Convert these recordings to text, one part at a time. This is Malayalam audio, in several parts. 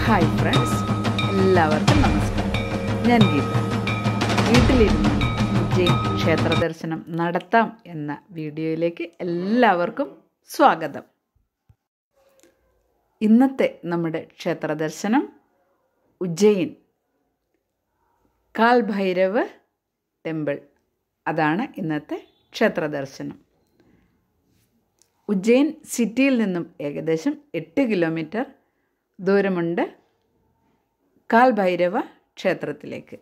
ഹായ് ഫ്രണ്ട്സ് എല്ലാവർക്കും നമസ്കാരം ഞാൻ ഗീത വീട്ടിലിരുന്ന് ഉജ്ജയിൻ ക്ഷേത്ര ദർശനം നടത്താം എന്ന വീഡിയോയിലേക്ക് എല്ലാവർക്കും സ്വാഗതം ഇന്നത്തെ നമ്മുടെ ക്ഷേത്ര ദർശനം ഉജ്ജയിൻ കാൽ ഭൈരവ് ടെമ്പിൾ അതാണ് ഇന്നത്തെ ക്ഷേത്ര ദർശനം ഉജ്ജയിൻ സിറ്റിയിൽ നിന്നും ഏകദേശം എട്ട് കിലോമീറ്റർ ദൂരമുണ്ട് കാൽ ഭൈരവ ക്ഷേത്രത്തിലേക്ക്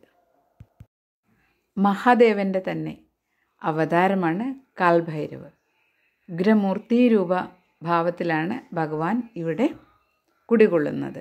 മഹാദേവൻ്റെ തന്നെ അവതാരമാണ് കാൽ ഭൈരവ് ഉഗ്രമൂർത്തി രൂപ ഭാവത്തിലാണ് ഭഗവാൻ ഇവിടെ കുടികൊള്ളുന്നത്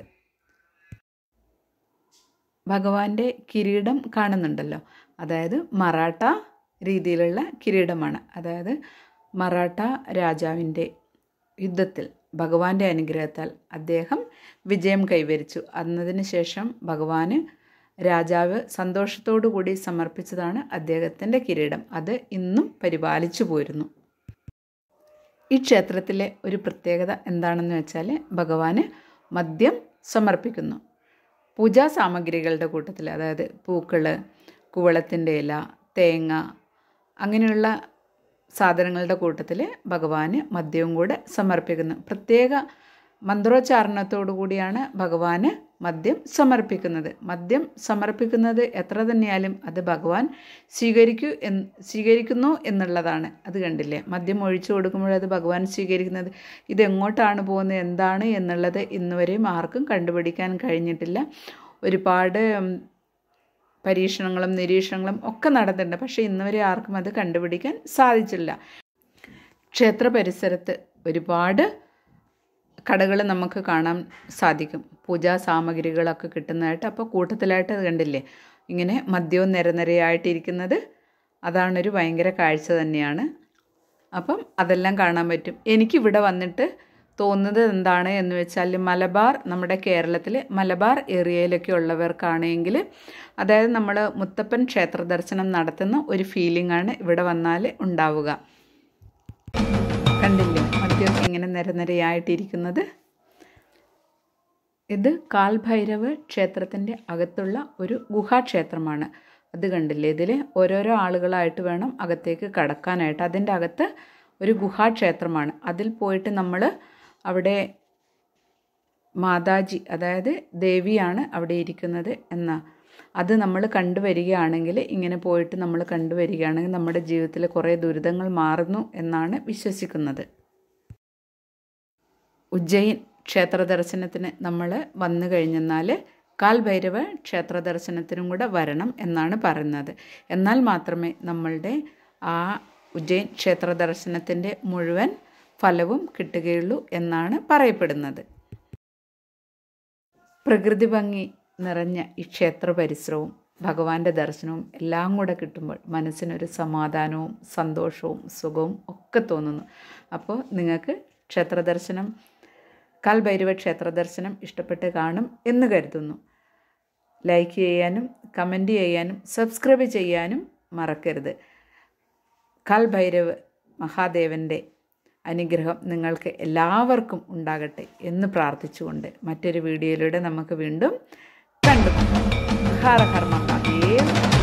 ഭഗവാന്റെ കിരീടം കാണുന്നുണ്ടല്ലോ അതായത് മറാഠ രീതിയിലുള്ള കിരീടമാണ് അതായത് മറാഠ രാജാവിൻ്റെ യുദ്ധത്തിൽ ഭഗവാന്റെ അനുഗ്രഹത്താൽ അദ്ദേഹം വിജയം കൈവരിച്ചു അന്നതിന് ശേഷം ഭഗവാന് രാജാവ് സന്തോഷത്തോടു കൂടി സമർപ്പിച്ചതാണ് അദ്ദേഹത്തിൻ്റെ കിരീടം അത് ഇന്നും പരിപാലിച്ചു പോരുന്നു ഈ ക്ഷേത്രത്തിലെ ഒരു പ്രത്യേകത എന്താണെന്ന് വെച്ചാൽ ഭഗവാന് മദ്യം സമർപ്പിക്കുന്നു പൂജാ സാമഗ്രികളുടെ കൂട്ടത്തിൽ അതായത് പൂക്കൾ കുവളത്തിൻ്റെ ഇല തേങ്ങ അങ്ങനെയുള്ള സാധനങ്ങളുടെ കൂട്ടത്തിൽ ഭഗവാന് മദ്യവും കൂടെ സമർപ്പിക്കുന്നു പ്രത്യേക മന്ത്രോച്ചാരണത്തോടു കൂടിയാണ് ഭഗവാന് മദ്യം സമർപ്പിക്കുന്നത് മദ്യം സമർപ്പിക്കുന്നത് എത്ര തന്നെയാലും അത് ഭഗവാൻ സ്വീകരിക്കൂ എന്ന് സ്വീകരിക്കുന്നു എന്നുള്ളതാണ് അത് കണ്ടില്ലേ മദ്യം ഒഴിച്ചു കൊടുക്കുമ്പോൾ അത് ഭഗവാൻ സ്വീകരിക്കുന്നത് ഇതെങ്ങോട്ടാണ് പോകുന്നത് എന്താണ് എന്നുള്ളത് ഇന്നുവരെയും ആർക്കും കണ്ടുപിടിക്കാൻ കഴിഞ്ഞിട്ടില്ല ഒരുപാട് പരീക്ഷണങ്ങളും നിരീക്ഷണങ്ങളും ഒക്കെ നടന്നിട്ടുണ്ട് പക്ഷേ ഇന്നുവരെ ആർക്കും അത് കണ്ടുപിടിക്കാൻ സാധിച്ചില്ല ക്ഷേത്ര പരിസരത്ത് ഒരുപാട് കടകൾ നമുക്ക് കാണാൻ സാധിക്കും പൂജാ സാമഗ്രികളൊക്കെ കിട്ടുന്നതായിട്ട് അപ്പോൾ കൂട്ടത്തിലായിട്ട് അത് കണ്ടില്ലേ ഇങ്ങനെ മദ്യവും നിരനിരയായിട്ടിരിക്കുന്നത് അതാണൊരു ഭയങ്കര കാഴ്ച തന്നെയാണ് അപ്പം അതെല്ലാം കാണാൻ പറ്റും എനിക്കിവിടെ വന്നിട്ട് തോന്നുന്നത് എന്താണ് എന്ന് വെച്ചാൽ മലബാർ നമ്മുടെ കേരളത്തിൽ മലബാർ ഏരിയയിലൊക്കെ ഉള്ളവർക്കാണെങ്കിൽ അതായത് നമ്മൾ മുത്തപ്പൻ ക്ഷേത്ര ദർശനം നടത്തുന്ന ഒരു ഫീലിംഗ് ആണ് ഇവിടെ വന്നാൽ ഉണ്ടാവുക കണ്ടില്ലേ മദ്യം ഇങ്ങനെ നിരനിരയായിട്ടിരിക്കുന്നത് ഇത് കാൽഭൈരവ് ക്ഷേത്രത്തിൻ്റെ അകത്തുള്ള ഒരു ഗുഹാക്ഷേത്രമാണ് അത് കണ്ടില്ലേ ഇതിൽ ഓരോരോ ആളുകളായിട്ട് വേണം അകത്തേക്ക് കടക്കാനായിട്ട് അതിൻ്റെ അകത്ത് ഒരു ഗുഹാക്ഷേത്രമാണ് അതിൽ പോയിട്ട് നമ്മൾ അവിടെ മാതാജി അതായത് ദേവിയാണ് അവിടെ ഇരിക്കുന്നത് എന്ന അത് നമ്മൾ കണ്ടുവരികയാണെങ്കിൽ ഇങ്ങനെ പോയിട്ട് നമ്മൾ കണ്ടുവരികയാണെങ്കിൽ നമ്മുടെ ജീവിതത്തിൽ കുറേ ദുരിതങ്ങൾ മാറുന്നു എന്നാണ് വിശ്വസിക്കുന്നത് ഉജ്ജയിൻ ക്ഷേത്ര ദർശനത്തിന് നമ്മൾ വന്നു കഴിഞ്ഞെന്നാൽ കാൽ ഭൈരവ ക്ഷേത്ര ദർശനത്തിനും കൂടെ വരണം എന്നാണ് പറയുന്നത് എന്നാൽ മാത്രമേ നമ്മളുടെ ആ ഉജ്ജയിൻ ക്ഷേത്ര ദർശനത്തിൻ്റെ മുഴുവൻ ഫലവും കിട്ടുകയുള്ളൂ എന്നാണ് പറയപ്പെടുന്നത് പ്രകൃതി ഭംഗി നിറഞ്ഞ ഈ ക്ഷേത്ര പരിസരവും ഭഗവാന്റെ ദർശനവും എല്ലാം കൂടെ കിട്ടുമ്പോൾ മനസ്സിനൊരു സമാധാനവും സന്തോഷവും സുഖവും ഒക്കെ തോന്നുന്നു അപ്പോൾ നിങ്ങൾക്ക് ക്ഷേത്ര ദർശനം കാൽ ഭൈരവ ക്ഷേത്ര ദർശനം ഇഷ്ടപ്പെട്ട് കാണും എന്ന് കരുതുന്നു ലൈക്ക് ചെയ്യാനും കമൻറ്റ് ചെയ്യാനും സബ്സ്ക്രൈബ് ചെയ്യാനും മറക്കരുത് കാൽ ഭൈരവ് മഹാദേവൻ്റെ അനുഗ്രഹം നിങ്ങൾക്ക് എല്ലാവർക്കും ഉണ്ടാകട്ടെ എന്ന് പ്രാർത്ഥിച്ചുകൊണ്ട് മറ്റൊരു വീഡിയോയിലൂടെ നമുക്ക് വീണ്ടും കണ്ടുമുട്ടാം ഹര ഹർ മഹാദേവ്